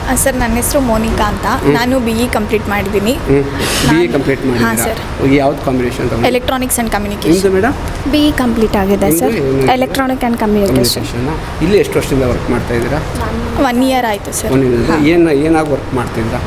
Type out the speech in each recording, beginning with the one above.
Sir ನನ್ನ ಹೆಸರು Monica ಅಂತ ನಾನು ಬಿ ಇ ಕಂಪ್ಲೀಟ್ ಮಾಡಿದ್ದೀನಿ ಬಿ ಎ ನಾನು- ಕಂಪ್ಲೀಟ್ ಹಾಂ ಮಾಡಿದ್ದೀರಾ ಸರ್ ಯಾವ್ದು ಕಾಂಬಿನೇಷನ್ ಎಲೆಕ್ಟ್ರಾನಿಕ್ಸ್ ಆ್ಯಂಡ್ ಕಮ್ಯುನಿಕೇಷನ್ ನಿಮ್ಮದು ಮೇಡಮ್ ಬಿ ಇ ಕಂಪ್ಲೀಟ್ ಆಗಿದೆ ಸರ್ ನಿಮ್ದು ಏನು? ಎಲೆಕ್ಟ್ರಾನಿಕ್ ಆ್ಯಂಡ್ ಕಮ್ಯುನಿಕೇಷನ್ ಕಮ್ಯುನಿಕೇಷನ್ ಇಲ್ಲಿ ಎಷ್ಟು ವರ್ಷದಿಂದ ವರ್ಕ್ ಮಾಡ್ತಾ ಇದ್ದೀರಾ ಒನ್ ಇಯರ್ ಆಯಿತು ಸರ್ ಒಂದು ಏನು ಏನಾಗಿ ವರ್ಕ್ ಮಾಡ್ತಿದ್ದೀರಾ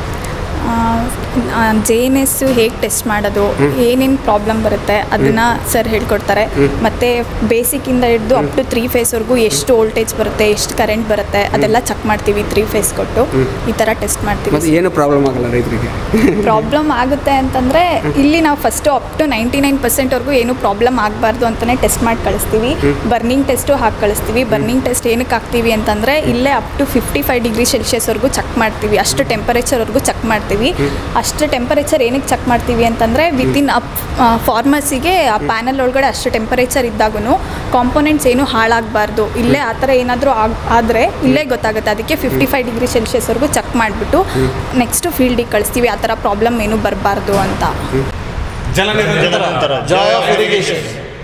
ಜೆ ಎನ್ ಎಸ್ ಹೇಗೆ ಟೆಸ್ಟ್ ಮಾಡೋದು ಏನೇನು ಪ್ರಾಬ್ಲಮ್ ಬರುತ್ತೆ ಅದನ್ನು ಸರ್ ಹೇಳ್ಕೊಡ್ತಾರೆ ಮತ್ತು ಬೇಸಿಕ್ಕಿಂದ ಹಿಡಿದು ಅಪ್ ಟು ತ್ರೀ ಫೇಸ್ವರೆಗೂ ಎಷ್ಟು ವೋಲ್ಟೇಜ್ ಬರುತ್ತೆ ಎಷ್ಟು ಕರೆಂಟ್ ಬರುತ್ತೆ ಅದೆಲ್ಲ ಚೆಕ್ ಮಾಡ್ತೀವಿ ತ್ರೀ ಫೇಸ್ ಕೊಟ್ಟು ಈ ಥರ ಟೆಸ್ಟ್ ಮಾಡ್ತೀವಿ ಮತ್ತು ಏನು ಪ್ರಾಬ್ಲಮ್ ಆಗಲ್ಲ ರೈತರಿಗೆ ಪ್ರಾಬ್ಲಮ್ ಆಗುತ್ತೆ ಅಂತಂದರೆ ಇಲ್ಲಿ ನಾವು first up to ninety nine ಪರ್ಸೆಂಟ್ವರೆಗೂ ಏನು ಪ್ರಾಬ್ಲಮ್ ಆಗಬಾರ್ದು ಅಂತಲೇ ಟೆಸ್ಟ್ ಮಾಡಿ ಕಳಿಸ್ತೀವಿ ಬರ್ನಿಂಗ್ ಟೆಸ್ಟು ಹಾಕಿ ಕಳಿಸ್ತೀವಿ ಬರ್ನಿಂಗ್ ಟೆಸ್ಟ್ ಏನಕ್ಕೆ ಹಾಕ್ತೀವಿ ಅಂತಂದರೆ ಇಲ್ಲೇ up to fifty five degree ಸೆಲ್ಸಿಯಸ್ವರೆಗೂ ಚೆಕ್ ಮಾಡ್ತೀವಿ ಅಷ್ಟು ಟೆಂಪರೇಚರ್ವರೆಗೂ ಚೆಕ್ ಮಾಡ್ತೀವಿ ಅಷ್ಟು ಟೆಂಪರೇಚರ್ ಏನಕ್ಕೆ ಚೆಕ್ ಮಾಡ್ತೀವಿ ಅಂತಂದರೆ ವಿತಿನ್ ಅಪ್ ಫಾರ್ಮಸಿಗೆ ಆ ಪ್ಯಾನಲ್ ಒಳಗಡೆ ಅಷ್ಟು ಟೆಂಪರೇಚರ್ ಇದ್ದಾಗೂ ಕಾಂಪೊನೆಂಟ್ಸ್ ಏನು ಹಾಳಾಗಬಾರ್ದು ಇಲ್ಲೇ ಆ ಥರ ಏನಾದರೂ ಆಗ್ ಆದರೆ ಇಲ್ಲೇ ಗೊತ್ತಾಗುತ್ತೆ ಅದಕ್ಕೆ ಫಿಫ್ಟಿ ಫೈವ್ ಡಿಗ್ರಿ ಸೆಲ್ಸಿಯಸ್ವರೆಗೂ ಚೆಕ್ ಮಾಡಿಬಿಟ್ಟು ನೆಕ್ಸ್ಟು ಫೀಲ್ಡಿಗೆ ಕಳಿಸ್ತೀವಿ ಆ ಥರ ಪ್ರಾಬ್ಲಮ್ ಏನೂ ಬರಬಾರ್ದು ಅಂತ ಜಲ ನಿರಂತರ ಜಾಯ್ ಆಫ್ ಇರಿಗೇಷನ್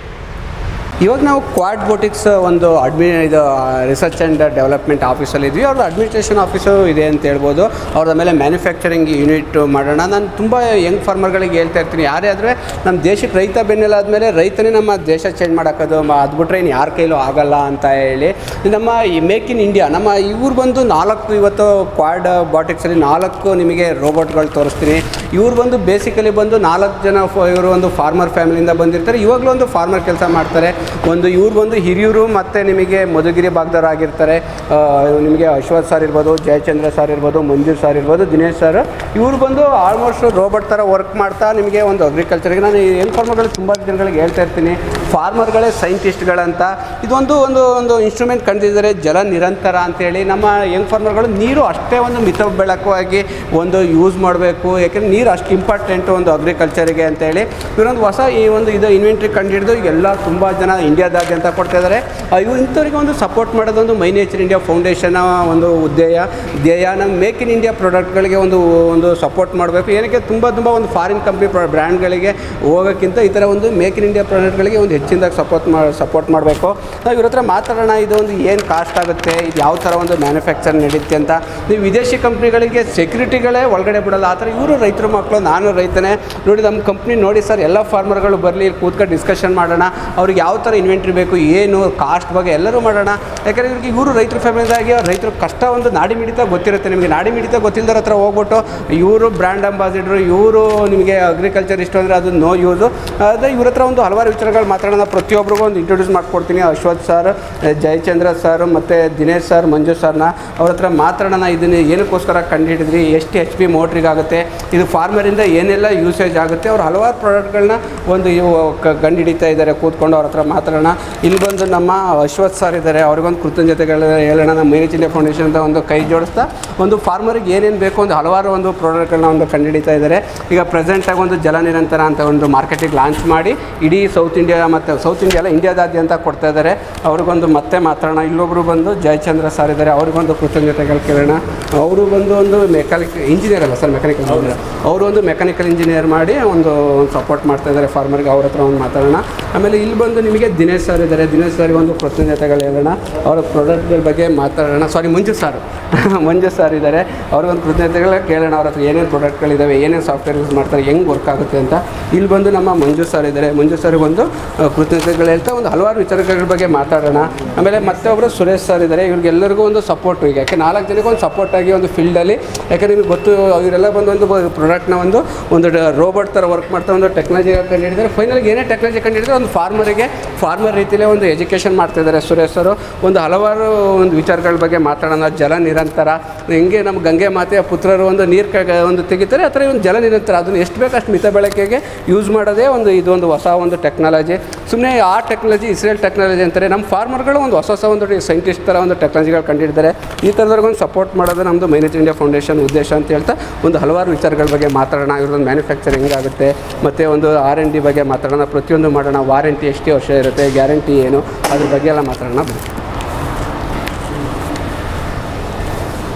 ಇವಾಗ ನಾವು ಕ್ವಾಡ್ ಬೋಟಿಕ್ಸ್ ಒಂದು ಅಡ್ಮಿ ಇದು ರಿಸರ್ಚ್ ಆ್ಯಂಡ್ ಡೆವಲಪ್ಮೆಂಟ್ ಆಫೀಸಲ್ಲಿ ಇದ್ವಿ ಅವ್ರದ್ದು ಅಡ್ಮಿನಿಸ್ಟ್ರೇಷನ್ ಆಫೀಸು ಇದೆ ಅಂತ ಹೇಳ್ಬೋದು ಅವ್ರ ಮೇಲೆ ಮ್ಯಾನುಫ್ಯಾಕ್ಚರಿಂಗ್ ಯೂನಿಟ್ ಮಾಡೋಣ ನಾನು ತುಂಬ ಯಂಗ್ ಫಾರ್ಮರ್ಗಳಿಗೆ ಹೇಳ್ತಾ ಇರ್ತೀನಿ ಯಾರೇ ಆದರೆ ನಮ್ಮ ದೇಶಕ್ಕೆ ರೈತ ಬೆನ್ನೆಲಾದ್ಮೇಲೆ ರೈತನೇ ನಮ್ಮ ದೇಶ ಚೇಂಜ್ ಮಾಡೋಕ್ಕೋದು ಅದು ಬಿಟ್ರೆ ಇನ್ನು ಯಾರ ಕೈಲೂ ಆಗಲ್ಲ ಅಂತ ಹೇಳಿ ನಮ್ಮ ಈ ಮೇಕ್ ಇನ್ ಇಂಡಿಯಾ ನಮ್ಮ ಇವ್ರು ಬಂದು ನಾಲ್ಕು ಇವತ್ತು ಕ್ವಾಡ್ ಬಾಟಿಕ್ಸಲ್ಲಿ ನಾಲ್ಕು ನಿಮಗೆ ರೋಬೋಟ್ಗಳು ತೋರಿಸ್ತೀನಿ ಇವ್ರು ಬಂದು ಬೇಸಿಕಲಿ ಬಂದು ನಾಲ್ಕು ಜನ ಫ- ಇವರು ಒಂದು ಫಾರ್ಮರ್ ಫ್ಯಾಮಿಲಿಯಿಂದ ಬಂದಿರ್ತಾರೆ ಇವಾಗಲೂ ಒಂದು ಫಾರ್ಮರ್ ಕೆಲಸ ಮಾಡ್ತಾರೆ ಒಂದು ಇವ್ರು ಬಂದು ಹಿರಿಯೂರು ಮತ್ತು ನಿಮಗೆ ಮಧುಗಿರಿ ಭಾಗದವ್ರು ಆಗಿರ್ತಾರೆ ಆ, ನಿಮಗೆ ಅಶ್ವಥ್ ಸರ್ ಇರ್ಬೋದು ಜಯಚಂದ್ರ ಸರ್ ಇರ್ಬೋದು ಮಂಜು ಸರ್ ಇರ್ಬೋದು ದಿನೇಶ್ ಸರ್ ಇವ್ರು ಬಂದು ಆಲ್ಮೋಸ್ಟ್ ರೋಬೋಟ್ ಥರ ವರ್ಕ್ ಮಾಡ್ತಾ ನಿಮಗೆ ಒಂದು ಅಗ್ರಿಕಲ್ಚರ್ಗೆ ನಾನು ಹೆಂಗ್ ಫಾರ್ಮರ್ಗಳು ತುಂಬ ಜನಗಳಿಗೆ ಹೇಳ್ತಾ ಇರ್ತೀನಿ ಫಾರ್ಮರ್ಗಳೇ ಸೈಂಟಿಸ್ಟ್ಗಳಂತ ಇದೊಂದು ಒಂದು ಒಂದು ಇನ್ಸ್ಟ್ರೂಮೆಂಟ್ ಕಂಡಿದ್ದಾರೆ ಜಲ ನಿರಂತರ ಅಂತೇಳಿ ನಮ್ಮ ಯಂಗ್ ಫಾರ್ಮರ್ಗಳು ನೀರು ಅಷ್ಟೇ ಒಂದು ಮಿತ ಬೆಳಕವಾಗಿ ಒಂದು ಯೂಸ್ ಮಾಡಬೇಕು ಯಾಕೆಂದರೆ ನೀರು ಅಷ್ಟು ಇಂಪಾರ್ಟೆಂಟು ಒಂದು ಅಗ್ರಿಕಲ್ಚರಿಗೆ ಅಂತೇಳಿ ಇವರೊಂದು ಹೊಸ ಈ ಒಂದು ಇದು ಇನ್ವೆಂಟ್ರಿ ಕಂಡುಹಿಡಿದು ಎಲ್ಲ ತುಂಬ ಜನ ಇಂಡಿಯಾದಾದ್ಯಂತ ಕೊಡ್ತಾ ಇದ್ದಾರೆ ಆ, ಇವು ಇಂಥವ್ರಿಗೆ ಒಂದು ಸಪೋರ್ಟ್ ಮಾಡೋದೊಂದು ಮೈ ನೇಚರ್ ಇಂಡಿಯಾ ಫೌಂಡೇಶನ್ ಒಂದು ಉದ್ದೇಯ ಧ್ಯೇಯ ನಮ್ಮ ಮೇಕ್ ಇನ್ ಇಂಡಿಯಾ ಪ್ರಾಡಕ್ಟ್ಗಳಿಗೆ ಒಂದು ಒಂದು ಸಪೋರ್ಟ್ ಮಾಡಬೇಕು ಏನಕ್ಕೆ ತುಂಬ ತುಂಬ ಒಂದು ಫಾರಿನ್ ಕಂಪ್ನಿ ಬ್ರ್ಯಾಂಡ್ಗಳಿಗೆ ಹೋಗೋಕ್ಕಿಂತ ಈ ಥರ ಒಂದು ಮೇಕ್ ಇನ್ ಇಂಡಿಯಾ ಪ್ರಾಡಕ್ಟ್ಗಳಿಗೆ ಒಂದು ಹೆಚ್ಚಿನದಾಗಿ ಸಪೋರ್ಟ್ ಮಾಡಿ ಸಪೋರ್ಟ್ ಮಾಡಬೇಕು ನಾವು ಇವ್ರ ಹತ್ರ ಮಾತಾಡೋಣ ಇದು ಒಂದು ಏನು ಕಾಸ್ಟ್ ಆಗುತ್ತೆ ಇದು ಯಾವ ಥರ ಒಂದು ಮ್ಯಾನುಫ್ಯಾಕ್ಚರ್ ನಡೀತೆ ಅಂತ ನೀವು ವಿದೇಶಿ ಕಂಪ್ನಿಗಳಿಗೆ ಸೆಕ್ಯೂರಿಟಿಗಳೇ ಒಳಗಡೆ ಬಿಡಲ್ಲ ಆ ಥರ ಇವರು ರೈತರ ಮಕ್ಕಳು ನಾನು ರೈತನೇ ನೋಡಿ ನಮ್ಮ ಕಂಪ್ನಿ ನೋಡಿ ಸರ್ ಎಲ್ಲ ಫಾರ್ಮರ್ಗಳು ಬರಲಿ ಇಲ್ಲಿ ಕೂತ್ಕೊಂಡು ಡಿಸ್ಕಷನ್ ಮಾಡೋಣ ಅವ್ರಿಗೆ ಯಾವ ಥರ ಇನ್ವೆಂಟ್ರಿ ಬೇಕು ಏನು ಕಾಸ್ಟ್ ಬಗ್ಗೆ ಎಲ್ಲರೂ ಮಾಡೋಣ ಯಾಕಂದರೆ ಇವ್ರಿಗೆ ಇವರು ರೈತರ ಫ್ಯಾಮಿಲಿದಾಗಿ ರೈತರ ಕಷ್ಟ ಒಂದು ನಾಡಿ ಮಿಡಿತ ಗೊತ್ತಿರುತ್ತೆ ನಿಮಗೆ ನಾಡಿ ಮಿಡಿತ ಗೊತ್ತಿಲ್ಲದರ ಹತ್ರ ಹೋಗ್ಬಿಟ್ಟು ಇವರು ಬ್ರ್ಯಾಂಡ್ ಅಂಬಾಸಿಡರು ಇವರು ನಿಮಗೆ ಅಗ್ರಿಕಲ್ಚರ್ ಇಷ್ಟು ಅಂದರೆ ಅದು ನೋ ಯೂಸು ಅದೇ ಇವ್ರ ಹತ್ರ ಒಂದು ಹಲವಾರು ವಿಚಾರಗಳು ಮಾತಾಡೋಣ ಪ್ರತಿಯೊಬ್ಬರಿಗೂ ಒಂದು ಇಂಟ್ರೊಡ್ಯೂಸ್ ಮಾಡ್ಕೊಡ್ತೀನಿ ಅಶ್ವಥ್ ಸರ್ ಜಯಚಂದ್ರ ಸರ್ ಮತ್ತು ದಿನೇಶ್ ಸರ್ ಮಂಜು ಸರ್ನ ಅವ್ರ ಹತ್ರ ಮಾತಾಡೋಣ ಇದನ್ನು ಏನಕ್ಕೋಸ್ಕರ ಕಂಡುಹಿಡಿದ್ರಿ ಎಷ್ಟು ಎಚ್ ಪಿ ಮೋಟ್ರಿಗಾಗುತ್ತೆ ಇದು ಫಾರ್ಮರಿಂದ ಏನೆಲ್ಲ ಯೂಸೇಜ್ ಆಗುತ್ತೆ ಅವ್ರು ಹಲವಾರು ಪ್ರಾಡಕ್ಟ್ಗಳನ್ನ ಒಂದು ಇವು ಕ- ಕಂಡು ಹಿಡಿತಾ ಇದ್ದಾರೆ ಕೂತ್ಕೊಂಡು ಅವ್ರ ಹತ್ರ ಮಾತಾಡೋಣ ಇಲ್ಲಿ ಬಂದು ನಮ್ಮ ಅಶ್ವಥ್ ಸರ್ ಇದ್ದಾರೆ ಅವ್ರಿಗೊಂದು ಕೃತಜ್ಞತೆಗಳು ಹೇಳೋಣ ನಮ್ಮ ಮೈನೇಜ್ ಇಂಡಿಯಾ ಫೌಂಡೇಶನ್ ಅಂತ ಒಂದು ಕೈ ಜೋಡಿಸ್ತಾ ಒಂದು ಫಾರ್ಮರಿಗೆ ಏನೇನು ಬೇಕು ಒಂದು ಹಲವಾರು ಒಂದು ಪ್ರಾಡಕ್ಟ್ಗಳನ್ನ ಒಂದು ಕಂಡುಹಿಡಿತಾ ಇದ್ದಾರೆ ಈಗ ಪ್ರೆಸೆಂಟಾಗಿ ಒಂದು ಜಲ ನಿರಂತರ ಅಂತ ಒಂದು ಮಾರ್ಕೆಟಿಗೆ ಲಾಂಚ್ ಮಾಡಿ ಇಡೀ ಸೌತ್ ಇಂಡಿಯಾ ಮತ್ತು ಸೌತ್ ಇಂಡಿಯಾ ಎಲ್ಲ ಇಂಡಿಯಾದಾದ್ಯಂತ ಕೊಡ್ತಾ ಇದ್ದಾರೆ ಅವ್ರಿಗೊಂದು ಮತ್ತೆ ಮಾತಾಡೋಣ ಇಲ್ಲೊಬ್ಬರು ಬಂದು ಜಯಚಂದ್ರ ಸರ್ ಇದ್ದಾರೆ ಅವ್ರಿಗೊಂದು ಕೃತಜ್ಞತೆಗಳು ಕೇಳೋಣ ಅವರು ಬಂದು ಒಂದು ಮೆಕ್ಯಾನಿಕ್ ಇಂಜಿನಿಯರ್ ಅಲ್ಲ ಸರ್ ಮೆಕ್ಯಾನಿಕಲ್ ಇಂಜಿನಿಯರ್ ಅವರು ಒಂದು ಮೆಕ್ಯಾನಿಕಲ್ ಇಂಜಿನಿಯರ್ ಮಾಡಿ ಒಂದು ಒಂದು ಸಪೋರ್ಟ್ ಮಾಡ್ತಾ ಇದ್ದಾರೆ ಫಾರ್ಮರ್ಗೆ ಅವ್ರ ಹತ್ರ ಒಂದು ಮಾತಾಡೋಣ ಆಮೇಲೆ ಇಲ್ಲಿ ಬಂದು ನಿಮಗೆ ದಿನೇಶ್ ಸರ್ ಇದ್ದಾರೆ ದಿನೇಶ್ ಸರ್ಗೆ ಒಂದು ಕೃತಜ್ಞತೆಗಳು ಹೇಳೋಣ ಅವರ ಪ್ರಾಡಕ್ಟ್ಗಳ ಬಗ್ಗೆ ಮಾತಾಡೋಣ ಸಾರಿ ಮಂಜು ಸರ್ ಮಂಜು ಸರ್ ಇದ್ದಾರೆ ಅವ್ರಿಗೊಂದು ಕೃತಜ್ಞತೆಗಳ ಕೇಳೋಣ ಅವ್ರ ಹತ್ರ ಏನೇನು ಪ್ರಾಡಕ್ಟ್ಗಳಿದ್ದಾವೆ ಏನೇನು ಸಾಫ್ಟ್ವೇರ್ ಯೂಸ್ ಮಾಡ್ತಾರೆ ಹೆಂಗೆ ವರ್ಕ್ ಆಗುತ್ತೆ ಅಂತ ಇಲ್ಲಿ ಬಂದು ನಮ್ಮ ಮಂಜು ಸರ್ ಇದ್ದಾರೆ ಮಂಜು ಸರ್ಗೆ ಒಂದು ಆ, ಕೃತಜ್ಞತೆಗಳು ಹೇಳ್ತಾ ಒಂದು ಹಲವಾರು ವಿಚಾರಗಳ ಬಗ್ಗೆ ಮಾತಾಡೋಣ ಆಮೇಲೆ ಮತ್ತೆ ಒಬ್ಬರು ಸುರೇಶ್ ಸರ್ ಇದ್ದಾರೆ ಇವ್ರಿಗೆಲ್ಲರಿಗೂ ಒಂದು ಸಪೋರ್ಟ್ ಈಗ ಯಾಕೆ ನಾಲ್ಕು ಜನಕ್ಕೆ ಒಂದು ಸಪೋರ್ಟ್ ಆಗಿ ಒಂದು ಫೀಲ್ಡಲ್ಲಿ ಯಾಕಂದ್ರೆ ನಿಮಗೆ ಗೊತ್ತು ಇವರೆಲ್ಲ ಬಂದು ಒಂದು ಪ್ರಾಡಕ್ಟ್ನ ಒಂದು ಒಂದು ರೋಬೋಟ್ ಥರ ವರ್ಕ್ ಮಾಡ್ತಾ ಒಂದು ಟೆಕ್ನಾಲಜಿ ಕಂಡುಹಿಡಿದ್ರೆ ಫೈನಲ್ಗೆ ಏನೇ ಟೆಕ್ನಾಲಜಿ ಕಂಡುಹಿಡಿದ್ರೆ ಒಂದು ಫಾರ್ಮರಿಗೆ ಫಾರ್ಮರ್ ರೀತಿಯಲ್ಲೇ ಒಂದು ಎಜುಕೇಷನ್ ಮಾಡ್ತಾ ಇದ್ದಾರೆ ಸುರೇಶ್ ಸರು ಒಂದು ಹಲವಾರು ಒಂದು ವಿಚಾರಗಳ ಬಗ್ಗೆ ಮಾತಾಡೋಣ ಜಲ ನಿರಂತರ ಹೆಂಗೆ ನಮ್ಮ ಗಂಗೆ ಮಾತೆಯ ಪುತ್ರರು ಒಂದು ನೀರು ಕ ಒಂದು ತೆಗಿತಾರೆ ಆ ಥರ ಒಂದು ಜಲ ನಿರಂತರ ಅದನ್ನು ಎಷ್ಟು ಬೇಕು ಅಷ್ಟು ಮಿತ ಬಳಕೆಗೆ ಯೂಸ್ ಮಾಡೋದೇ ಒಂದು ಇದೊಂದು ಹೊಸ ಒಂದು ಟೆಕ್ನಾಲಜಿ ಸುಮ್ಮನೆ ಆ ಟೆಕ್ನಾಲಜಿ ಇಸ್ರೇಲ್ ಟೆಕ್ನಾಲಜಿ ಅಂತಾರೆ ನಮ್ಮ ಫಾರ್ಮರ್ಗಳು ಒಂದು ಹೊಸ ಹೊಸ ಒಂದು ಸೈಂಟಿಸ್ಟ್ ಥರ ಒಂದು ಟೆಕ್ನಾಲಜಿಗಳು ಕಂಡಿದ್ದಾರೆ ಈ ಥರದವ್ರಿಗೊಂದು ಸಪೋರ್ಟ್ ಮಾಡೋದು ನಮ್ಮದು ಮೈನೇಜ್ ಇಂಡಿಯಾ ಫೌಂಡೇಶನ್ ಉದ್ದೇಶ ಅಂತ ಹೇಳ್ತಾ ಒಂದು ಹಲವಾರು ವಿಚಾರಗಳ ಬಗ್ಗೆ ಮಾತಾಡೋಣ ಇವ್ರದ್ದು ಮ್ಯಾನುಫ್ಯಾಕ್ಚರ್ ಹೆಂಗಾಗುತ್ತೆ ಮತ್ತು ಒಂದು ಆರ್ ಎನ್ ಡಿ ಬಗ್ಗೆ ಮಾತಾಡೋಣ ಪ್ರತಿಯೊಂದು ಮಾಡೋಣ ವಾರಂಟಿ ಎಷ್ಟು ವರ್ಷ ಇರುತ್ತೆ ಗ್ಯಾರಂಟಿ ಏನು ಅದ್ರ ಬಗ್ಗೆ ಎಲ್ಲ ಮಾತಾಡೋಣ ಬನ್ನಿ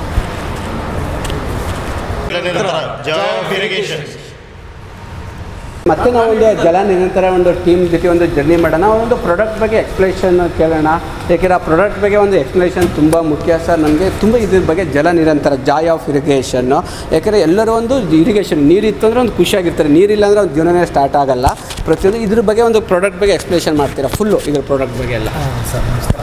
ಜಲ ನಿರಂತರ ಜಾಯ್ ಆಫ್ ಇರಿಗೇಷನ್ ಮತ್ತೆ ನಾವು ಒಂದು ಜಲ ನಿರಂತರ ಒಂದು ಟೀಮ್ ಜೊತೆ ಒಂದು ಜರ್ನಿ ಮಾಡೋಣ ಒಂದು ಪ್ರಾಡಕ್ಟ್ ಬಗ್ಗೆ ಎಕ್ಸ್ಪ್ಲೇಷನ್ ಕೇಳೋಣ ಯಾಕೆಂದರೆ ಆ ಪ್ರಾಡಕ್ಟ್ ಬಗ್ಗೆ ಒಂದು ಎಕ್ಸ್ಪ್ಲೇಷನ್ ತುಂಬ ಮುಖ್ಯ ಸರ್ ನಮಗೆ ತುಂಬ ಇದ್ರ ಬಗ್ಗೆ ಜಲ ನಿರಂತರ ಜಾಯ್ ಆಫ್ ಇರಿಗೇಷನ್ನು ಯಾಕೆಂದರೆ ಎಲ್ಲರೂ ಒಂದು ಇರಿಗೇಷನ್ ನೀರಿತ್ತು ಅಂದರೆ ಒಂದು ಖುಷಿಯಾಗಿರ್ತಾರೆ ನೀರಿಲ್ಲ ಅಂದರೆ ಒಂದು ಜೀವನನೇ ಸ್ಟಾರ್ಟ್ ಆಗಲ್ಲ ಪ್ರತಿಯೊಂದು ಇದ್ರ ಬಗ್ಗೆ ಒಂದು ಪ್ರಾಡಕ್ಟ್ ಬಗ್ಗೆ ಎಕ್ಸ್ಪ್ಲೇಷನ್ ಮಾಡ್ತೀರಾ ಫುಲ್ಲು ಇದ್ರ ಪ್ರಾಡಕ್ಟ್ ಬಗ್ಗೆ ಎಲ್ಲ ಸರ್ ನಮಸ್ಕಾರ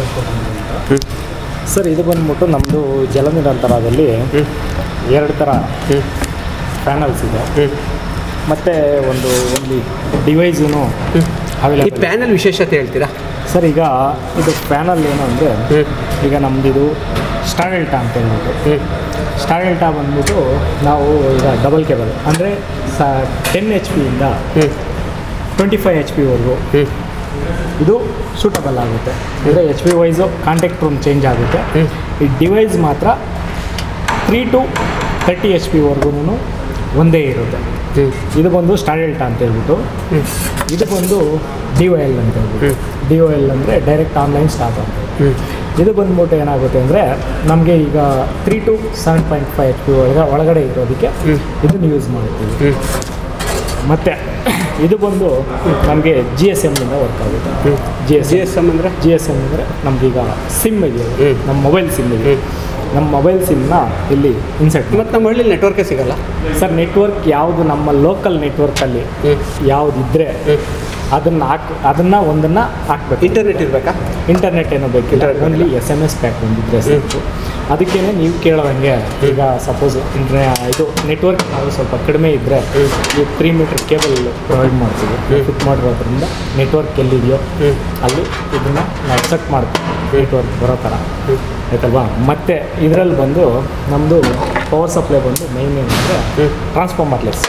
ಸರ್ ಇದು ಬಂದ್ಬಿಟ್ಟು ನಮ್ಮದು ಜಲನಿರಂತರದಲ್ಲಿ ಎರಡು ಥರ ಪ್ಯಾನಲ್ಸ್ ಇದೆ ಮತ್ತು ಒಂದು ಒಂದು ಡಿವೈಸೂ ಈ ಅವೈಲೇಬಲ್ ಪ್ಯಾನಲ್ ವಿಶೇಷತೆ ಹೇಳ್ತೀರಾ ಸರ್ ಈಗ ಇದು ಪ್ಯಾನಲ್ ಏನು ಅಂದರೆ ಈಗ ನಮ್ಮದಿದು ಸ್ಟಾರ್ಡೆಲ್ಟಾ ಅಂತ ಹೇಳ್ಬಿಟ್ಟು ಸ್ಟಾರ್ಡೆಲ್ಟಾ ಬಂದ್ಬಿಟ್ಟು ನಾವು ಈಗ ಡಬಲ್ ಕೇಬಲ್ ಅಂದರೆ ಸ ಟೆನ್ ಎಚ್ ಪಿಯಿಂದ ಟ್ವೆಂಟಿ ಫೈವ್ ಎಚ್ ಪಿವರೆಗೂ ಇದು ಸೂಟಬಲ್ ಆಗುತ್ತೆ ಅಂದರೆ H P wise contact room change ಆಗುತ್ತೆ ಈ ಡಿವೈಸ್ ಮಾತ್ರ ತ್ರೀ ಟು ತರ್ಟಿ ಎಚ್ ಪಿವರೆಗೂ ಒಂದೇ ಇರುತ್ತೆ ಇದು ಬಂದು ಸ್ಟಾರ್ಡೆಲ್ಟಾ ಅಂತ ಹೇಳ್ಬಿಟ್ಟು ಇದು ಬಂದು ಡಿ ಒ ಎಲ್ ಅಂತ ಹೇಳ್ಬಿಟ್ಟು ಡಿ ಒ ಎಲ್ ಅಂದರೆ ಡೈರೆಕ್ಟ್ ಆನ್ಲೈನ್ ಸ್ಟಾಪ್ ಅಂತ ಇದು ಬಂದ್ಬಿಟ್ಟು ಏನಾಗುತ್ತೆ ಅಂದರೆ ನಮಗೆ ಈಗ three to seven point five H P ಒಳಗೆ ಒಳಗಡೆ ಇರೋದಕ್ಕೆ ಇದನ್ನು ಯೂಸ್ ಮಾಡ್ತೀವಿ ಮತ್ತು ಇದು ಬಂದು ನಮಗೆ ಜಿ ಎಸ್ ಎಮ್ನಿಂದ ವರ್ಕ್ ಆಗುತ್ತೆ G S G S M ಅಂದರೆ ಜಿ ಎಸ್ ಎಮ್ ಅಂದರೆ ನಮ್ಗೀಗ ಸಿಮ್ ಇದೆ ನಮ್ಮ ಮೊಬೈಲ್ ಸಿಮ್ ಇದೆ ನಮ್ಮ ಮೊಬೈಲ್ ಸಿಮ್ನ ಇಲ್ಲಿ ಇನ್ಸರ್ಟ್ ಮತ್ತು ನಮ್ಮ ಹಳ್ಳಿ ನೆಟ್ವರ್ಕೇ ಸಿಗಲ್ಲ ಸರ್ ನೆಟ್ವರ್ಕ್ ಯಾವುದು ನಮ್ಮ ಲೋಕಲ್ ನೆಟ್ವರ್ಕಲ್ಲಿ ಯಾವುದಿದ್ರೆ ಅದನ್ನು ಹಾಕ್ ಅದನ್ನು ಒಂದನ್ನು ಹಾಕ್ಬೇಕು ಇಂಟರ್ನೆಟ್ ಇರಬೇಕಾ ಇಂಟರ್ನೆಟ್ ಏನೋ ಬೇಕಿಲ್ಲ only S M S pack ಬಂದಿದ್ರೆ ಸಾಕು ಅದಕ್ಕೇ ನೀವು ಕೇಳೋದಂಗೆ ಈಗ ಸಪೋಸ್ ಇಂಟ್ರೆ ಇದು ನೆಟ್ವರ್ಕ್ ನಾವು ಸ್ವಲ್ಪ ಕಡಿಮೆ ಇದ್ದರೆ ಈ ತ್ರೀ ಮೀಟ್ರ್ ಕೇಬಲ್ ಪ್ರೊವೈಡ್ ಮಾಡ್ತೀವಿ ಫಿಟ್ ಮಾಡಿರೋದ್ರಿಂದ ನೆಟ್ವರ್ಕ್ ಎಲ್ಲಿದೆಯೋ ಅಲ್ಲಿ ಇದನ್ನು ನಾವು ಸೆಟ್ ಮಾಡ್ತೀವಿ ನೆಟ್ವರ್ಕ್ ಬರೋ ಥರ ಆಯ್ತಲ್ವಾ ಮತ್ತು ಇದರಲ್ಲಿ ಬಂದು ನಮ್ಮದು ಪವರ್ ಸಪ್ಲೈ ಬಂದು ಮೈನ್ ಏನಂದರೆ ಟ್ರಾನ್ಸ್ಫಾರ್ಮರ್ಲೆಸ್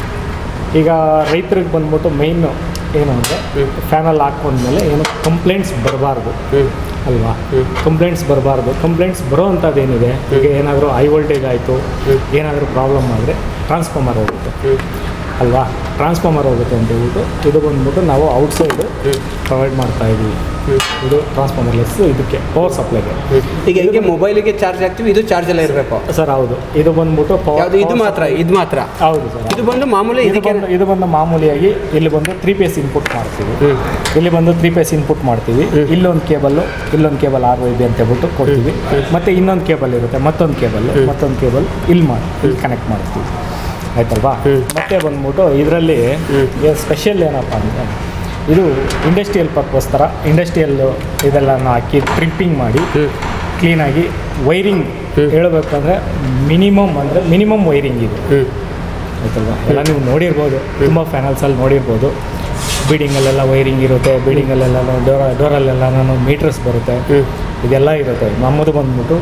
ಈಗ ರೈತರಿಗೆ ಬಂದ್ಬಿಟ್ಟು ಮೈನು ಏನು ಅಂದರೆ ಫ್ಯಾನಲ್ಲಿ ಹಾಕ್ಕೊಂಡ್ಮೇಲೆ ಏನು ಕಂಪ್ಲೇಂಟ್ಸ್ ಬರಬಾರ್ದು ಅಲ್ವಾ ಕಂಪ್ಲೇಂಟ್ಸ್ ಬರಬಾರ್ದು ಕಂಪ್ಲೇಂಟ್ಸ್ ಬರೋ ಅಂಥದ್ದು ಏನಿದೆ ಈಗ ಏನಾದರೂ ಹೈ ವೋಲ್ಟೇಜ್ ಆಯಿತು ಏನಾದರೂ ಪ್ರಾಬ್ಲಮ್ ಆದರೆ ಟ್ರಾನ್ಸ್ಫಾರ್ಮರ್ ಹೋಗುತ್ತೆ ಅಲ್ವಾ ಟ್ರಾನ್ಸ್ಫಾರ್ಮರ್ ಹೋಗುತ್ತೆ ಅಂತ ಹೇಳ್ಬಿಟ್ಟು ಇದು ಬಂದ್ಬಿಟ್ಟು ನಾವು ಔಟ್ಸೈಡು ಪ್ರೊವೈಡ್ ಮಾಡ್ತಾ ಇದ್ದೀವಿ ಇದು ಟ್ರಾನ್ಸ್ಫಾರ್ಮರ್ಲೆಸ್ ಇದಕ್ಕೆ ಪವರ್ ಸಪ್ಲೈಗೆ ಈಗ ಹೆಂಗೆ ಮೊಬೈಲಿಗೆ ಚಾರ್ಜ್ ಹಾಕ್ತೀವಿ ಇದು ಚಾರ್ಜ್ ಎಲ್ಲ ಇರಬೇಕು ಸರ್ ಹೌದು ಇದು ಬಂದ್ಬಿಟ್ಟು ಯಾವುದು ಇದು ಮಾತ್ರ ಇದು ಮಾತ್ರ ಹೌದು ಸರ್ ಇದು ಬಂದು ಮಾಮೂಲಿ ಇದು ಇದಕ್ಕೆ ಬಂದು ಇದು ಬಂದು ಮಾಮೂಲಿಯಾಗಿ ಇಲ್ಲಿ ಬಂದು ತ್ರೀ ಪೇಸ್ ಇನ್ಪುಟ್ ಮಾಡ್ತೀವಿ ಇಲ್ಲಿ ಬಂದು ತ್ರೀ ಪೇಸ್ ಇನ್ಪುಟ್ ಮಾಡ್ತೀವಿ ಇಲ್ಲೊಂದು ಕೇಬಲ್ಲು ಇಲ್ಲೊಂದು ಕೇಬಲ್ ಆರ್ ಇದೆ ಅಂತ ಹೇಳ್ಬಿಟ್ಟು ಕೊಡ್ತೀವಿ ಮತ್ತೆ ಇನ್ನೊಂದು ಕೇಬಲ್ ಇರುತ್ತೆ ಮತ್ತೊಂದು ಕೇಬಲ್ ಮತ್ತೊಂದು ಕೇಬಲ್ ಇಲ್ಲಿ ಮಾಡಿ ಇಲ್ಲಿ ಕನೆಕ್ಟ್ ಮಾಡ್ತೀವಿ ಆಯ್ತಲ್ವಾ ಮತ್ತೆ ಬಂದ್ಬಿಟ್ಟು ಇದರಲ್ಲಿ ಸ್ಪೆಷಲ್ ಏನಪ್ಪ ಅಂದರೆ ಇದು ಇಂಡಸ್ಟ್ರಿಯಲ್ ಪರ್ಪಸ್ ಥರ ಇಂಡಸ್ಟ್ರಿಯಲ್ ಇದೆಲ್ಲನೂ ಹಾಕಿ ಟ್ರಿಪ್ಪಿಂಗ್ ಮಾಡಿ ಕ್ಲೀನಾಗಿ ವೈರಿಂಗ್ ಹೇಳಬೇಕಂದ್ರೆ ಮಿನಿಮಮ್ ಅಂದರೆ ಮಿನಿಮಮ್ ವೈರಿಂಗ್ ಇದೆ ಆಯ್ತಲ್ವಾ ಎಲ್ಲ ನೀವು ನೋಡಿರ್ಬೋದು ತುಂಬ ಫ್ಯಾನಲ್ಸಲ್ಲಿ ನೋಡಿರ್ಬೋದು ಬೀಡಿಂಗಲ್ಲೆಲ್ಲ ವೈರಿಂಗ್ ಇರುತ್ತೆ ಬೀಡಿಂಗಲ್ಲೆಲ್ಲ ಡೋರ ಡೋರಲ್ಲೆಲ್ಲ ನಾನು ಮೀಟರ್ಸ್ ಬರುತ್ತೆ ಇದೆಲ್ಲ ಇರುತ್ತೆ ನಮ್ಮದು ಬಂದ್ಬಿಟ್ಟು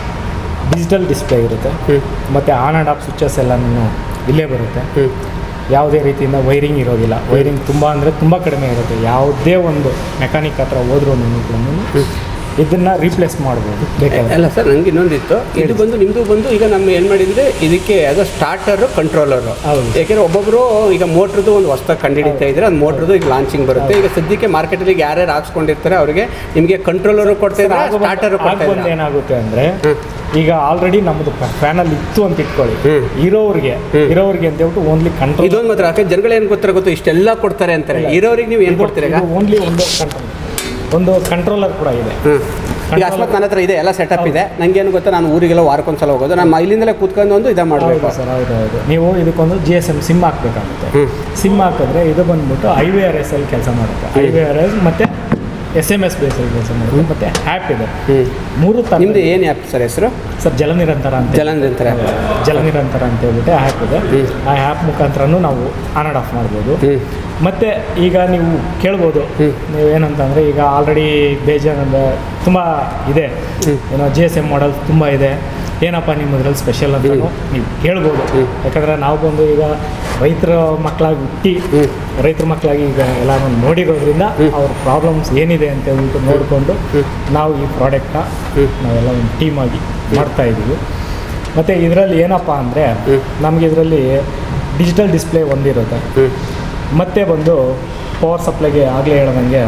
ಡಿಜಿಟಲ್ ಡಿಸ್ಪ್ಲೇ ಇರುತ್ತೆ ಮತ್ತು ಆನ್ ಆ್ಯಂಡ್ ಆಫ್ ಸ್ವಿಚಸ್ ಎಲ್ಲನೂ ಇಲ್ಲೇ ಬರುತ್ತೆ ಯಾವುದೇ ರೀತಿಯಿಂದ ವೈರಿಂಗ್ ಇರೋದಿಲ್ಲ ವೈರಿಂಗ್ ತುಂಬ ಅಂದರೆ ತುಂಬ ಕಡಿಮೆ ಇರುತ್ತೆ ಯಾವುದೇ ಒಂದು ಮೆಕ್ಯಾನಿಕ್ ಹತ್ರ ಹೋದ್ರೂ ಕೂಡ ಇದನ್ನು ರೀಪ್ಲೇಸ್ ಮಾಡ್ಬೋದು ಬೇಕಾದ್ರೆ ಅಲ್ಲ ಸರ್ ನಂಗೆ ಇನ್ನೊಂದಿತ್ತು ಇದು ಬಂದು ನಿಮ್ಮದು ಬಂದು ಈಗ ನಮ್ಮ ಏನು ಮಾಡಿದ್ರೆ ಇದಕ್ಕೆ ಅದು ಸ್ಟಾರ್ಟರು ಕಂಟ್ರೋಲರು ಹೌದು. ಯಾಕೆಂದ್ರೆ ಒಬ್ಬೊಬ್ಬರು ಈಗ ಮೋಟ್ರದ್ದು ಒಂದು ಹೊಸ್ದಾಗಿ ಕಂಡುಹಿಡಿತಾ ಇದ್ರೆ ಅದು ಮೋಟ್ರದ್ದು ಈಗ ಲಾಂಚಿಂಗ್ ಬರುತ್ತೆ ಈಗ ಸದ್ಯಕ್ಕೆ ಮಾರ್ಕೆಟಲ್ಲಿ ಯಾರ್ಯಾರು ಹಾಕ್ಸ್ಕೊಂಡಿರ್ತಾರೆ ಅವರಿಗೆ ನಿಮಗೆ ಕಂಟ್ರೋಲರು ಕೊಡ್ತಾ ಇದ್ದಾರೆ ಸ್ಟಾರ್ಟರು ಕೊಡ್ತಾ ಬಂದು ಇದ್ದಾರೆ ಏನಾಗುತ್ತೆ ಅಂದ್ರೆ ಈಗ ಆಲ್ರೆಡಿ ನಮ್ಮದು ಪ್ಯಾನಲ್ ಇತ್ತು ಅಂತ ಇಟ್ಕೊಳ್ಳಿ ಹ್ಮ್. ಇರೋರಿಗೆ ಇರೋರಿಗೆ ಅಂತ ಹೇಳ್ಬಿಟ್ಟು ಓನ್ಲಿ ಕಂಟ್ರೋಲ್ ಇದೊಂದು ಮಾತ್ರ ಯಾಕೆ ಜನಗಳು ಏನು ಗೊತ್ತಾರೆ ಗೊತ್ತು ಇಷ್ಟೆಲ್ಲ ಕೊಡ್ತಾರೆ ಅಂತಾರೆ ಇರೋರಿಗೆ ನೀವು ಏನು ಕೊಡ್ತೀರಾ ಈಗ ಓನ್ಲಿ ಒಂದು ಕಂಟ್ರೋಲ್ ಒಂದು ಕಂಟ್ರೋಲರ್ ಕೂಡ ಇದೆ ಹ್ಮ್. ಈಗ ಅಕಸ್ಮಾತ್ ನನ್ನ ಹತ್ರ ಇದೆ ಎಲ್ಲ ಸೆಟಪ್ ಇದೆ ನಂಗೇನು ಗೊತ್ತಾ ನಾನು ಊರಿಗೆಲ್ಲ ವಾರಕ್ಕೊಂದ್ಸಲ ಹೋಗೋದು ನಾನು ಇಲ್ಲಿಂದಲೇ ಕೂತ್ಕೊಂಡು ಒಂದು ಇದೇ ಮಾಡಬೇಕು ಹೌದು ಸರ್ ಹೌದು ಹೌದು ನೀವು ಇದಕ್ಕೊಂದು ಜಿ ಎಸ್ ಎಮ್ ಸಿಮ್ ಹಾಕ್ಬೇಕಾಗುತ್ತೆ ಹ್ಮ್. ಸಿಮ್ ಹಾಕಿದ್ರೆ ಇದು ಬಂದ್ಬಿಟ್ಟು ಐ ವಿ ಆರ್ ಎಸ್ ಅಲ್ಲಿ ಕೆಲಸ ಮಾಡುತ್ತೆ ಐ ವಿ ಆರ್ ಎಸ್ ಮತ್ತು ಎಸ್ ಎಮ್ ಎಸ್ ಬೇಸಲ್ಲಿ ಕೆಲಸ ಮಾಡುತ್ತೆ ಮತ್ತು ಆ್ಯಪ್ ಇದೆ ಹ್ಞೂ ಮೂರು ಥರ ನಿಮ್ಮದು ಏನು ಆ್ಯಪ್ ಸರ್ ಹೆಸರು ಸರ್ ಜಲನಿರಂತರ ಅಂತ ಜಲನಿರಂತರ app. ಜಲನಿರಂತರ ಅಂತ ಹೇಳ್ಬಿಟ್ಟು ಆ್ಯಪ್ ಇದೆ ಆ ಆ್ಯಪ್ ಮುಖಾಂತರನೂ ನಾವು ಆನ್ ಆ್ಯಂಡ್ ಆಫ್ ಮಾಡ್ಬೋದು ಹ್ಞೂ ಮತ್ತು ಈಗ ನೀವು ಕೇಳ್ಬೋದು ನೀವು ಏನಂತಂದರೆ ಈಗ ಆಲ್ರೆಡಿ ಬೇಜಾನ್ ತುಂಬ ಇದೆ ಏನೋ ಜಿ ಎಸ್ ಎಮ್ ಮಾಡಲ್ ತುಂಬ ಇದೆ ಏನಪ್ಪ ನಿಮ್ಮದ್ರಲ್ಲಿ ಸ್ಪೆಷಲ್ ಅಂತ ನೀವು ಕೇಳ್ಬೋದು ಯಾಕಂದರೆ ನಾವು ಬಂದು ಈಗ ರೈತರ ಮಕ್ಕಳಾಗಿ ಹುಟ್ಟಿ ರೈತರ ಮಕ್ಕಳಾಗಿ ಈಗ ಎಲ್ಲ ನೋಡಿರೋದ್ರಿಂದ ಅವ್ರ ಪ್ರಾಬ್ಲಮ್ಸ್ ಏನಿದೆ ಅಂತ ಹೇಳ್ಬಿಟ್ಟು ನೋಡಿಕೊಂಡು ನಾವು ಈ ಪ್ರಾಡಕ್ಟ್ನ ನಾವೆಲ್ಲ ಒಂದು ಟೀಮಾಗಿ ಮಾಡ್ತಾ ಇದ್ದೀವಿ ಮತ್ತು ಇದರಲ್ಲಿ ಏನಪ್ಪ ಅಂದರೆ ನಮಗೆ ಇದರಲ್ಲಿ ಡಿಜಿಟಲ್ ಡಿಸ್ಪ್ಲೇ ಒಂದಿರುತ್ತೆ ಮತ್ತೆ ಬಂದು ಪವರ್ ಸಪ್ಲೈಗೆ ಆಗಲೇ ಹೇಳ್ದಂಗೆ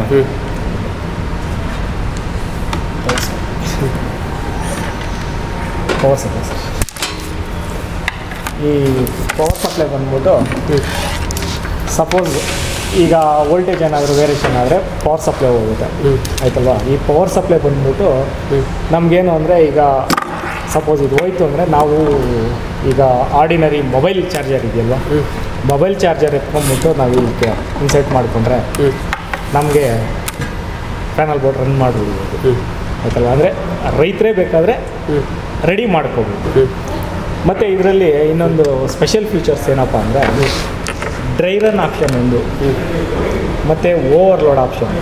ಪವರ್ ಸಪ್ಲೈ ಸರ್ ಈ ಪವರ್ ಸಪ್ಲೈ ಬಂದ್ಬಿಟ್ಟು ಸಪೋಸ್ ಈಗ ವೋಲ್ಟೇಜ್ ಏನಾದರೂ ವೇರಿಯೇಷನ್ ಆದರೆ ಪವರ್ ಸಪ್ಲೈ ಹೋಗುತ್ತೆ ಆಯ್ತಲ್ವಾ ಈ ಪವರ್ ಸಪ್ಲೈ ಬಂದ್ಬಿಟ್ಟು ನಮಗೇನು ಅಂದರೆ ಈಗ ಸಪೋಸ್ ಇದು ಹೋಯ್ತು ಅಂದರೆ ನಾವು ಈಗ ಆರ್ಡಿನರಿ ಮೊಬೈಲ್ ಚಾರ್ಜರ್ ಇದೆಯಲ್ವಾ ಮೊಬೈಲ್ ಚಾರ್ಜರ್ ಎತ್ಕೊಂಡ್ಬಿಟ್ಟು ನಾವು ಇದಕ್ಕೆ ಇನ್ಸರ್ಟ್ ಮಾಡಿಕೊಂಡ್ರೆ ನಮಗೆ ಪ್ಯಾನಲ್ ಬೋರ್ಡ್ ರನ್ ಮಾಡ್ಬಿಡ್ಬೋದು ಆಯ್ತಲ್ವ ಅಂದರೆ ರೈತರೇ ಬೇಕಾದರೆ ರೆಡಿ ಮಾಡ್ಕೋಬೋದು ಮತ್ತು ಇದರಲ್ಲಿ ಇನ್ನೊಂದು ಸ್ಪೆಷಲ್ ಫೀಚರ್ಸ್ ಏನಪ್ಪ ಅಂದರೆ ಡ್ರೈ ರನ್ ಆಪ್ಷನ್ ಒಂದು ಮತ್ತು ಓವರ್ಲೋಡ್ ಆಪ್ಷನ್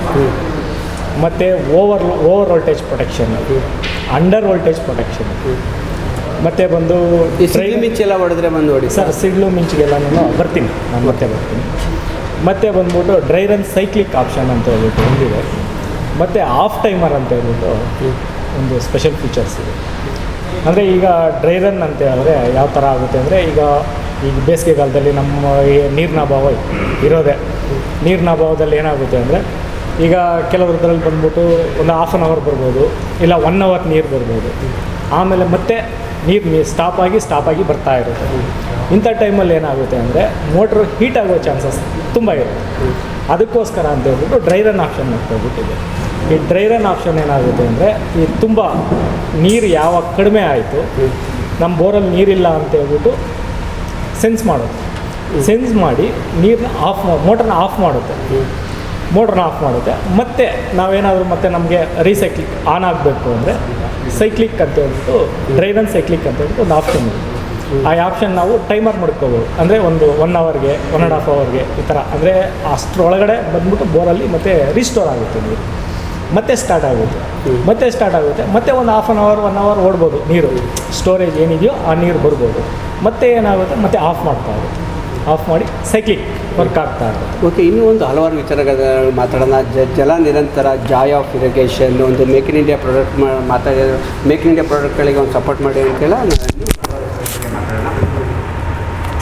ಮತ್ತು over over voltage protection under voltage protection ಮತ್ತು ಬಂದು ಈ dry- ಸಿಗಿ ಮಿಂಚ್ ಎಲ್ಲ ಹೊಡೆದ್ರೆ ಬಂದು ಹೊಡಿ ಸರ್ ಸಿಡ್ಲು ಮಿಂಚಿಗೆಲ್ಲನೂ ಬರ್ತೀನಿ ನಾನು ಮತ್ತೆ ಬರ್ತೀನಿ ಮತ್ತೆ ಬಂದ್ಬಿಟ್ಟು ಡ್ರೈ ರನ್ ಸೈಕ್ಲಿಕ್ ಆಪ್ಷನ್ ಅಂತ ಹೇಳ್ಬಿಟ್ಟು ಒಂದಿದೆ ಮತ್ತು ಆಫ್ ಟೈಮರ್ ಅಂತ ಹೇಳ್ಬಿಟ್ಟು ಒಂದು ಸ್ಪೆಷಲ್ ಫೀಚರ್ಸ್ ಇದೆ ಅಂದರೆ ಈಗ ಡ್ರೈ ರನ್ ಅಂತ ಹೇಳಿದ್ರೆ ಯಾವ ಥರ ಆಗುತ್ತೆ ಅಂದರೆ ಈಗ ಈಗ ಬೇಸಿಗೆಗಾಲದಲ್ಲಿ ನಮ್ಮ ಈ ನೀರಿನ ಅಭಾವ ಇರೋದೇ ನೀರಿನ ಅಭಾವದಲ್ಲಿ ಏನಾಗುತ್ತೆ ಅಂದರೆ ಈಗ ಕೆಲವ್ರದ್ರಲ್ಲಿ ಬಂದ್ಬಿಟ್ಟು ಒಂದು ಹಾಫ್ ಆನ್ ಅವರ್ ಬರ್ಬೋದು ಇಲ್ಲ ಒನ್ ಅವರ್ ನೀರು ಬರ್ಬೋದು ಆಮೇಲೆ ಮತ್ತೆ ನೀರು ನೀ ಸ್ಟಾಪ್ ಆಗಿ ಸ್ಟಾಪ್ ಆಗಿ ಬರ್ತಾ ಇರುತ್ತೆ ಇಂಥ ಟೈಮಲ್ಲಿ ಏನಾಗುತ್ತೆ ಅಂದರೆ ಮೋಟ್ರು ಹೀಟ್ ಆಗೋ ಚಾನ್ಸಸ್ ತುಂಬ ಇರುತ್ತೆ ಅದಕ್ಕೋಸ್ಕರ ಅಂತ ಹೇಳ್ಬಿಟ್ಟು ಡ್ರೈ ರನ್ ಆಪ್ಷನ್ ಹೋಗ್ಬಿಟ್ಟಿದೆ ಈ ಡ್ರೈ ರನ್ ಆಪ್ಷನ್ ಏನಾಗುತ್ತೆ ಅಂದರೆ ಈ ತುಂಬ ನೀರು ಯಾವಾಗ ಕಡಿಮೆ ಆಯಿತು ನಮ್ಮ ಬೋರಲ್ಲಿ ನೀರಿಲ್ಲ ಅಂತ ಹೇಳ್ಬಿಟ್ಟು ಸೆನ್ಸ್ ಮಾಡುತ್ತೆ ಸೆನ್ಸ್ ಮಾಡಿ ನೀರನ್ನ ಆಫ್ ಮೋಟ್ರನ್ನ ಆಫ್ ಮಾಡುತ್ತೆ ಮೋಟ್ರನ್ನ ಆಫ್ ಮಾಡುತ್ತೆ ಮತ್ತೆ ನಾವೇನಾದರೂ ಮತ್ತೆ ನಮಗೆ ರೀಸೈಕ್ಲಿಕ್ ಆನ್ ಆಗಬೇಕು ಅಂದರೆ ಸೈಕ್ಲಿಕ್ ಅಂತ ಹೇಳ್ಬಿಟ್ಟು ಡ್ರೈ ರನ್ ಸೈಕ್ಲಿಕ್ ಅಂತ ಹೇಳ್ಬಿಟ್ಟು ಒಂದು ಆಪ್ಷನ್ ಇದೆ ಆ ಆಪ್ಷನ್ ನಾವು ಟೈಮರ್ ಮಾಡ್ಕೋಬೋದು ಅಂದರೆ ಒಂದು ಒನ್ ಅವರ್ಗೆ ಒನ್ ಆ್ಯಂಡ್ ಹಾಫ್ ಅವರ್ಗೆ ಈ ಥರ ಅಂದರೆ ಅಷ್ಟರೊಳಗಡೆ ಬಂದ್ಬಿಟ್ಟು ಬೋರಲ್ಲಿ ಮತ್ತೆ ರೀಸ್ಟೋರ್ ಆಗುತ್ತೆ ನೀರು ಮತ್ತೆ ಸ್ಟಾರ್ಟ್ ಆಗುತ್ತೆ ಮತ್ತೆ ಸ್ಟಾರ್ಟ್ ಆಗುತ್ತೆ ಮತ್ತೆ ಒಂದು half an hour one hour ಓಡ್ಬೋದು ನೀರು ಸ್ಟೋರೇಜ್ ಏನಿದೆಯೋ ಆ ನೀರು ಬರ್ಬೋದು ಮತ್ತೆ ಏನಾಗುತ್ತೆ ಮತ್ತೆ ಆಫ್ ಮಾಡ್ತಾ ಇರುತ್ತೆ ಆಫ್ ಮಾಡಿ ಸೈಕ್ಲಿಕ್ ವರ್ಕ್ ಆಗ್ತಾ ಇರುತ್ತೆ ಓಕೆ ಇನ್ನೂ ಒಂದು ಹಲವಾರು ವಿಚಾರಗಳ ಮಾತಾಡೋಣ ಜ Jala Nirantara joy of irrigation ಒಂದು ಮೇಕ್ ಇನ್ ಇಂಡಿಯಾ ಪ್ರಾಡಕ್ಟ್ ಮಾತಾಡಿದ್ರು ಮೇಕ್ ಇನ್ ಇಂಡಿಯಾ ಪ್ರಾಡಕ್ಟ್ಗಳಿಗೆ ಒಂದು ಸಪೋರ್ಟ್ ಮಾಡಿ ಅಂತೆಲ್ಲ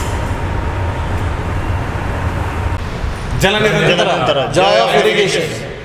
ಜಲ ನಿರಂತರ ಜಾಯ್ ಆಫ್ ಇರಿಗೇಷನ್